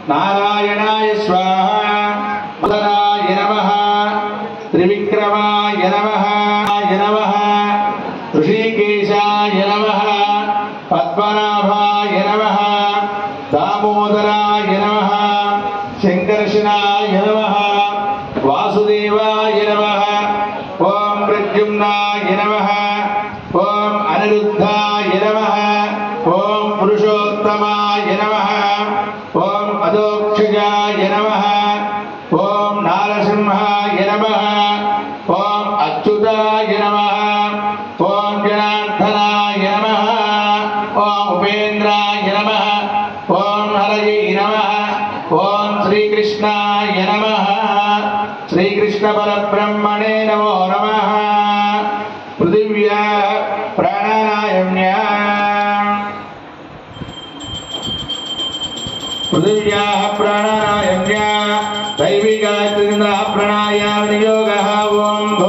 నారాయణాయ స్వాహ ఉదరాయ నమః త్రివిక్రమాయ నమః నమః ఋషికేశాయ నమః పద్మనాభాయ నమః దామోదరాయ నమః శంకర్షణాయ నమః వాసుదేవాయ నమః ఓం ప్రద్యుమ్నాయ నమః ఓం అనిరుద్ధాయ నమః ఓం పురుషోత్తమాయ నమః ఓం అదోక్షజాయ నమః ఓం నారసింహాయ నమః ఓం అచ్యుతాయ నమః ఓం జనార్దనాయ నమః ఓం ఉపేంద్రాయ నమః ఓం హరయే నమః ఓం శ్రీకృష్ణాయ నమః శ్రీకృష్ణ పరబ్రహ్మణే నమో నమః పృథివ్యా ప్రాణాయామ్యా పృథివ్యాः ప్రాణాయామ్యా దైవికాత్రింద్రः ప్రాణాయామ నియోగः ఓం భో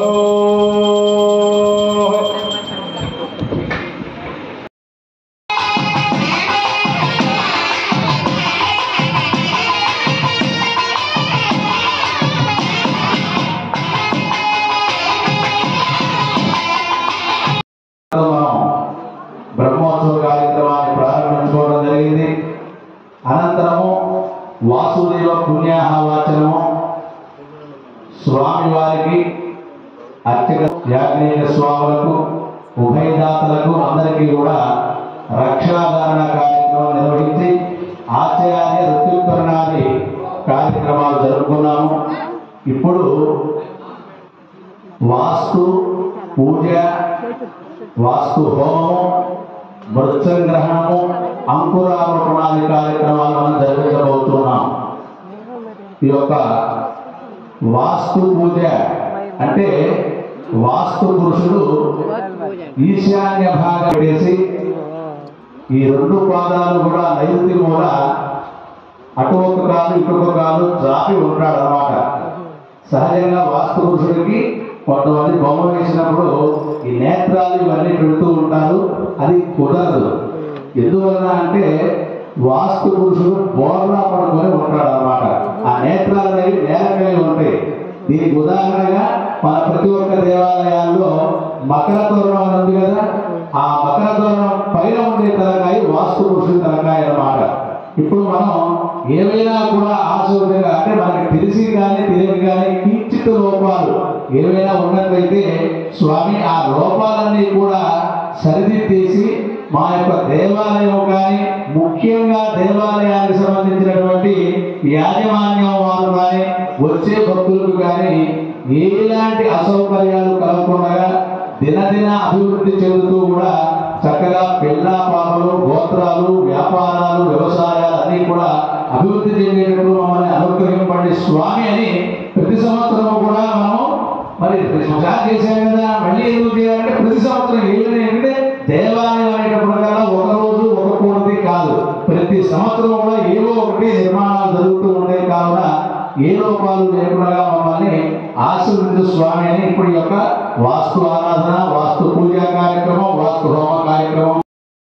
మనం బ్రహ్మోత్సవ కార్యక్రమాన్ని ప్రారంభించుకోవడం జరిగింది అనంతరము వాసుదేవ పుణ్యాహవాచనము స్వామి వారికి అర్చక యాజ్ఞేయ స్వాములకు ఉభయదాతలకు అందరికీ కూడా రక్షాధారణ కార్యక్రమం నిర్వహించి ఆచార్య ఋత్యుకరణాది కార్యక్రమాలు జరుపుకున్నాము ఇప్పుడు వాస్తు పూజ వాస్తు హోమము మృత్సంగ్రహణము అంకురారోపణాది కార్యక్రమాలు మనం జరిపించబోతున్నాం ఈ యొక్క వాస్తు పూజ అంటే వాస్తు పురుషుడు ఈశాన్య భాగం వేసి ఈ రెండు పాదాలు కూడా నైరుతి కూడా అటు ఒక కాలు ఇటు ఒక కాలు చాపి ఉంటాడు అన్నమాట సహజంగా వాస్తు పురుషుడికి కొంతమంది బొమ్మ వేసినప్పుడు ఈ నేత్రాలు ఇవన్నీ పెడుతూ ఉంటారు అది కుదరదు ఎందువలన అంటే వాస్తు పురుషుడు బోర్లా పడుకొని ఉంటాడు అన్నమాట ఆ నేత్రాలు అనేవి నేలపై ఉంటాయి దీనికి ఉదాహరణగా మన ప్రతి ఒక్క దేవాలయాల్లో మకర తోరణం అని ఉంది కదా ఆ మకర తోరణం పైన ఉండే తలకాయ వాస్తు పురుషుడి తలకాయ అన్నమాట ఇప్పుడు మనం ఏవైనా కూడా ఆశోదగా అంటే మనకి తెలిసి కానీ తెలియక కానీ కించిత్ లోపాలు ఏవైనా ఉన్నట్లయితే స్వామి ఆ లోపాలన్నీ కూడా సరిదిద్దేసి మా యొక్క దేవాలయం కానీ ముఖ్యంగా దేవాలయానికి సంబంధించినటువంటి యాజమాన్యం వారు కానీ వచ్చే భక్తులకు కానీ ఎలాంటి అసౌకర్యాలు కలగకుండా దినదిన అభివృద్ధి చెందుతూ కూడా చక్కగా పిల్ల పాపలు గోత్రాలు వ్యాపారాలు వ్యవసాయాలు అన్ని కూడా అభివృద్ధి చెందేటట్లు మమ్మల్ని అనుగ్రహింపండి స్వామి అని ప్రతి సంవత్సరం కూడా మనం మరి స్టార్ట్ చేశాం కదా మళ్ళీ ఎందుకు చేయాలంటే ప్రతి సంవత్సరం ఏదైనా ఏంటంటే దేవాలయం అనేటప్పుడు కల్లా ఒక రోజు ఒక కోటి కాదు ప్రతి సంవత్సరం కూడా ఏవో ఒకటి నిర్మాణాలు జరుగుతూ ఉంటాయి కావున ఏ లోపాలు లేకుండా మమ్మల్ని ఆశీర్వదించు స్వామి అని ఇప్పుడు ఈ యొక్క వాస్తు ఆరాధన వాస్తు పూజా కార్యక్రమం వాస్తు హోమ కార్యక్రమం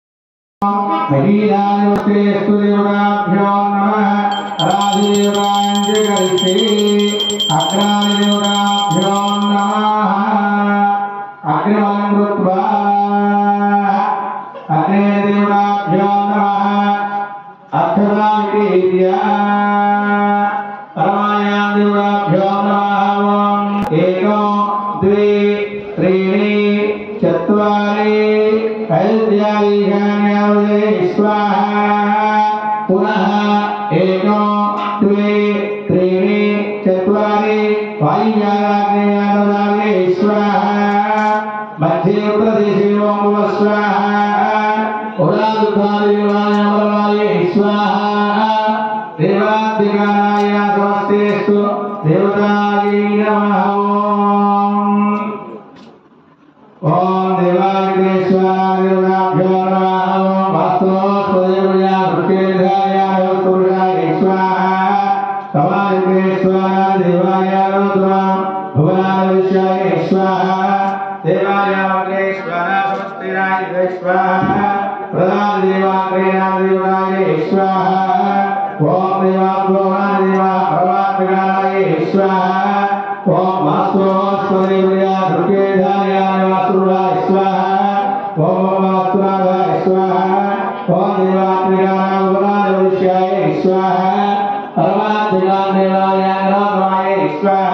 మహీరాజోస్తేస్తు దేవతాభ్యో నమః రాజదేవతాంజగరిష్టే అగ్రాదేవతాభ్యో నమః అగ్నివలం కృత్వా అగ్నేదేవతాభ్యో నమః అక్షరావిధీర్య పరమాయాదేవతాభ్యో నమః ఓం ఏకం ద్వే త్రీణి చత్వారి ఐద్యాయిషాన్యావదే స్వాహా పునః ఏకం ద్వే త్రీణి చత్వారి వాయువ్యాగ్నేయాదదాగే స్వాహా మధ్యే ప్రదేశే ఓం భువ స్వాహా ఉదాదుద్ధాదేవాయ స్వాహా దేవాదికారాయ స్వస్తిస్తు దేవతాయై నమః ఓం ఓం దేవాగ్నేశ్వరాయ దేవతాభ్యో నమః ఓం వాస్తవోత్పదేవయా వృక్షేధాయ పురుషాయ స్వాహా కమాలికేశ్వరాయ దేవాయ రుద్రం భువనాయ విశ్వాయ స్వాహా దేవాయ అగ్నేశ్వర స్వస్తిరాయ స్వాహా ప్రధాన దేవాగ్నేయ దేవాయ స్వాహా ఓం దేవాత్మోమాదేవా పరమాత్మగాయ స్వాహ ఓం వాస్తవాస్మదేవ్యా దుర్గేధాయాయ వాసురాయ స్వాహ ఓం వాస్తునాథాయ స్వాహ ఓం దేవాత్మగాయ భువనాదివిష్యాయ స్వాహ పరమాత్మగాయ రామాయ స్వాహ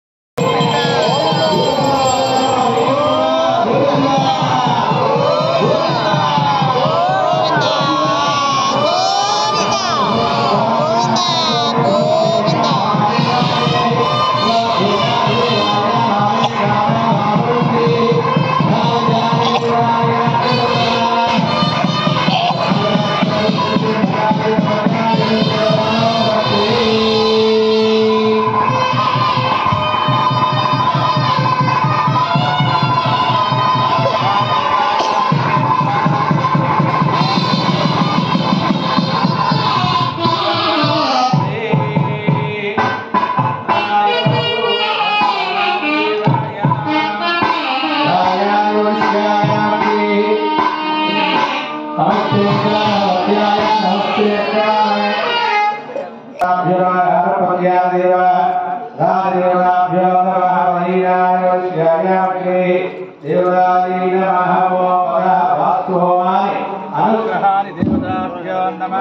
అనుగ్రహాన్ని దేవతాభ్యో నమ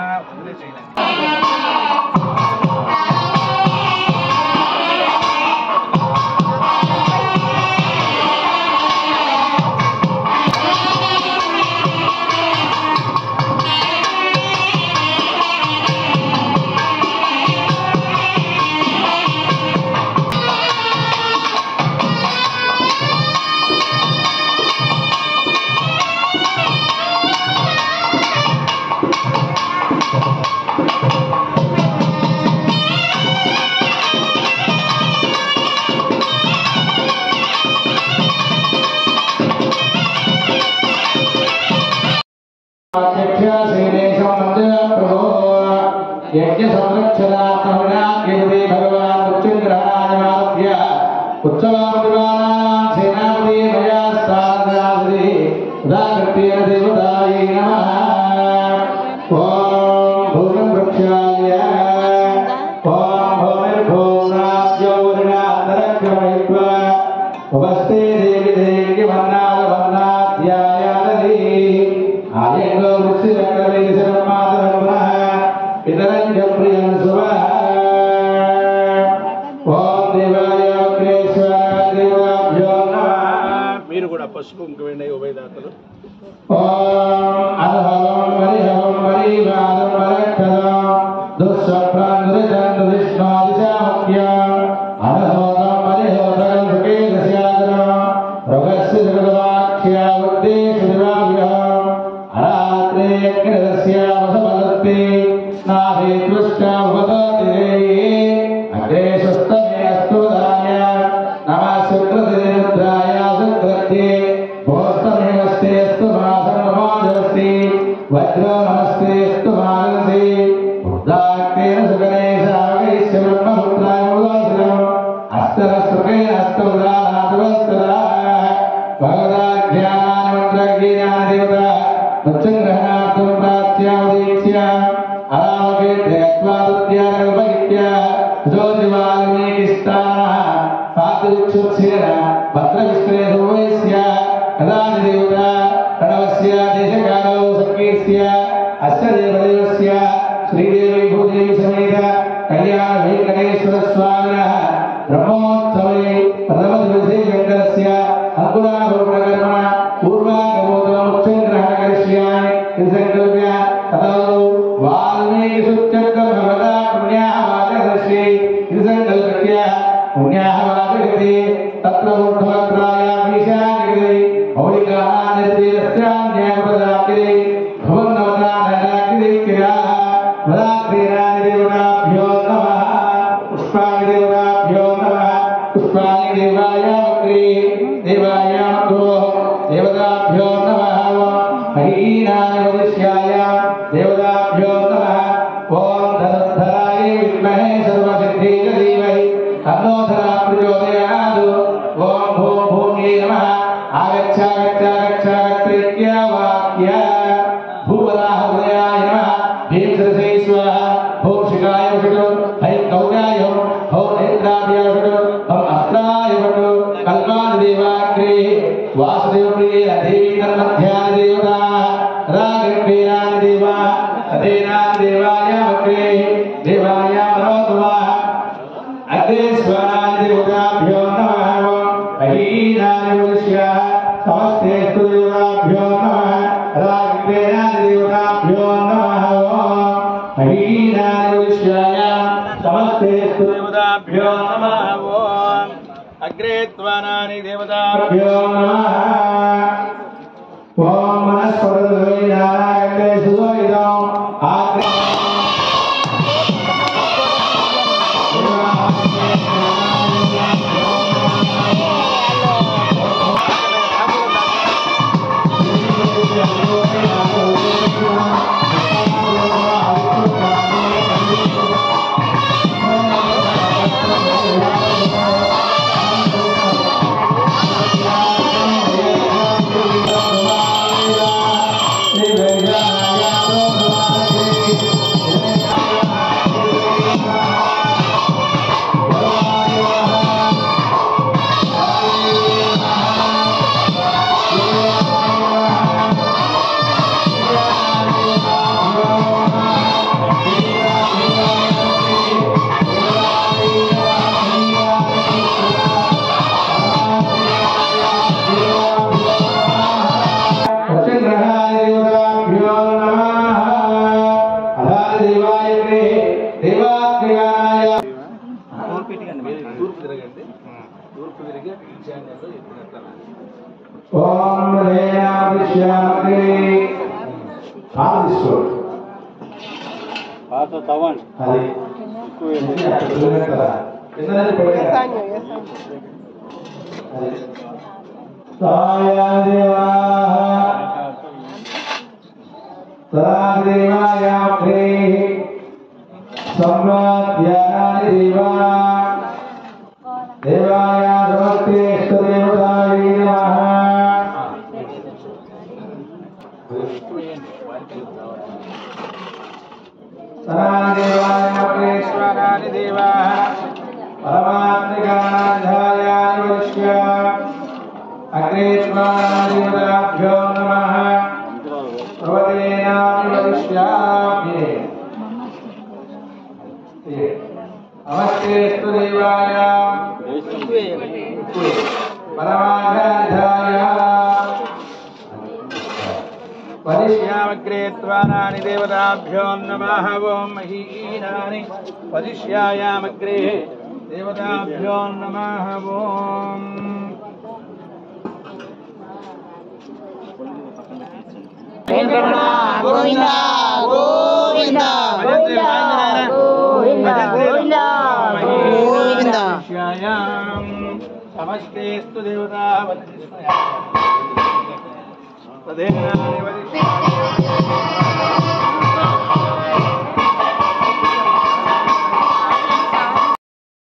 ఉపస్థే దేవి దేవి వర్ణాల వర్ణాధ్యాయాలీ ఆయంలో వృత్తి రక్తవేది శర్మాధర్మ పితరంజ ప్రియం శుభ ఓం దేవాయ వక్రేశ్వర దేవాభ్యో నమః మీరు కూడా పసుపు ఇంకవేండి ఉభయదాతలు ఓం అర్హం హరిహం హరివాదం వరక్షదం దుస్వప్నం దురితం దురిష్మాదిశామక్యం అర్హోదం హరిహోదం సుఖేదస్యాదరం రోగస్య జగదవాక్ష్య ఉద్దేశ దివాభ్యం అరాత్రే అగ్నిరస్యావసమదత్తే నాభే తుష్ట ఉపదోతి అగ్రే సుస్తమే అస్తు దాయ నమః శుక్రదిరుద్రాయ శుక్రత్యే భోస్తమేవస్తే అస్తు మాసం నమోదస్తి వజ్రో నమస్తే అస్తు మాగంసి బుద్ధాక్తేన సుగనే సాగైస్య బ్రహ్మపుత్రాయ ఉదాసనం అస్తరస్సుకేన అస్తముదానాథవస్తరా భగవదాజ్ఞానానంతజ్ఞానదేవత నృత్యంగ్రహణార్థం ప్రాచ్యావదీక్ష్య అలాగే త్రేస్వాదుద్యానోపహిత్య జ్యోతివాల్మీకిస్తానः పాతిరుక్షుత్సేన భద్రవిశ్వేశోవయస్య కదాని దేవత ప్రణవస్య దేశకాలో సంకీర్త్య అస్య దేవదేవస్య శ్రీదేవి భూదేవి సమేత కళ్యాణ వెంకటేశ్వర స్వామినः బ్రహ్మోత్సవే ప్రథమ దివసే శంకరస్య అంకురారోపణకర్మ పూర్వాగమోదముచ్చంగ్రహణ కరిష్యామి ఇది సంకల్ప్య తదౌ వాల్మీకి సుచక్ర భగవతా పుణ్యాహ వాచకశ్రీ ఇది సంకల్ప్య పుణ్యాహ వాచకతి తత్ర ఊర్ధ్వక్రాయామీశానికరి మౌలికానానిర్దేశస్యాన్యాయపదాకిరి భువన్నవతానరాకిరి కిరాः వదాక్రీరాని దేవతాభ్యో నమః పుష్పాణి దేవతాభ్యో నమః పుష్పాణి దేవాయ వక్రీ దేవాయ మధో దేవతాభ్యో నమః మహీనాని వదిష్యాయ దేవతాభ్యో నమః ఓం ధనధరాయ విద్మహే సర్వసిద్ధీయ ధీమహి తన్నోధరా ప్రచోదయాత్ ఓం భూం భూమ్యై నమః ఆగచ్చ గచ్చ గచ్చ గత్రైక్య వాక్య భూవరాహ హృదయాయ నమః భీం సరసై స్వాహ భూం శిఖ क्रीडान् देवा तदेनान् देवाय वक्रे देवाय भवत्वा अग्रेश्वरादिदेवताभ्यो नमः अहीनादिवश्य समस्तेस्तु देवताभ्यो नमः राग्रेणादिदेवताभ्यो नमः अहीनादिवश्याय समस्तेस्तु देवताभ्यो नमः ओम् अग्रे त्वानानि देवताभ्यो देवताभ्यो नमः ॐ मनस्परदवे नारायणे सुदोइदम् आग्रे దేవతాభ్యో నమః అధాదేవాయ దేవాగ్రయాయ తూర్పు తిరగండి తూర్పు తిరిగి ఈశాన్యంలో ఎత్తినట్ల ఓం రేయావిష్యామకే ఆదిశ్వర్ పాత తవన్ అది దేవాయ సమస్తే ఇష్టదేవతాయ నమః సనాదేవాయ దేవా పరమాత్మికానాధ్యాయాయ వశ్య అగ్రే దేవతాభ్యో నమః సర్వదేనామి వదిష్యామి నమస్తేస్తు దేవాయ పరమాధ్యాయ వదిష్యామగ్రే త్వానాని దేవతాభ్యో నమః ఓం మహీనాని వదిష్యాయామగ్రే దేవతాభ్యో నమః ఓం గోవింద గోవింద గోవింద గోవింద గోవింద సమస్తేస్తు దేవతా తదేనాని